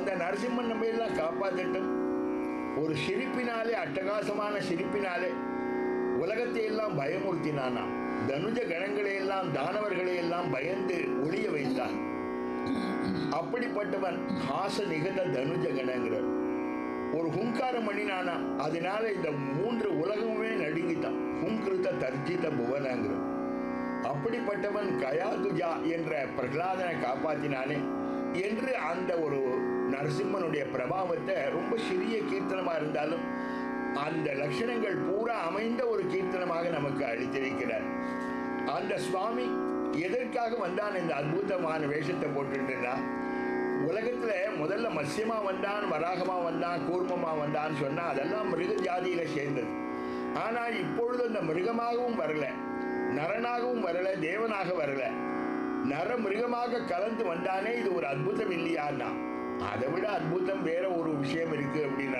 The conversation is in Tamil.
அந்த நரசிம்மன் நம்ம எல்லாம் காப்பாற்றட்டும் ஒரு சிரிப்பினாலே அட்டகாசமான சிரிப்பினாலே உலகத்தை எல்லாம் பயமுறுத்தினானாம் தனுஜ கணங்களை எல்லாம் தானவர்களை எல்லாம் பயந்து ஒளிய வைத்தான் அப்படிப்பட்டவன் ஹாச நிகத தனுஜ கணங்கிறார் ஒரு ஹுங்காரம் பண்ணினானாம் அதனால இந்த மூன்று உலகமுமே நடுங்கிட்டான் ஹுங்கிருத்த தர்ஜித புவனங்கிற அப்படிப்பட்டவன் கயாதுஜா என்ற பிரகலாதனை காப்பாத்தினானே என்று அந்த ஒரு நரசிம்மனுடைய பிரபாவத்தை ரொம்ப சிறிய கீர்த்தனமா இருந்தாலும் அந்த லட்சணங்கள் பூரா அமைந்த ஒரு கீர்த்தனமாக நமக்கு அளித்திருக்கிறார் அந்த சுவாமி எதற்காக வந்தான் இந்த அற்புதமான வேஷத்தை போட்டுட்டுனா உலகத்துல முதல்ல மத்யமா வந்தான் வராகமா வந்தான் கூர்மமா வந்தான்னு சொன்னா அதெல்லாம் மிருக ஜாதியில சேர்ந்தது ஆனால் இப்பொழுது அந்த மிருகமாகவும் வரல நரனாகவும் வரல தேவனாக வரல நர மிருகமாக கலந்து வந்தானே இது ஒரு அற்புதம் இல்லையான்னா அதை விட அற்புதம் வேற ஒரு விஷயம் இருக்கு அப்படின்னா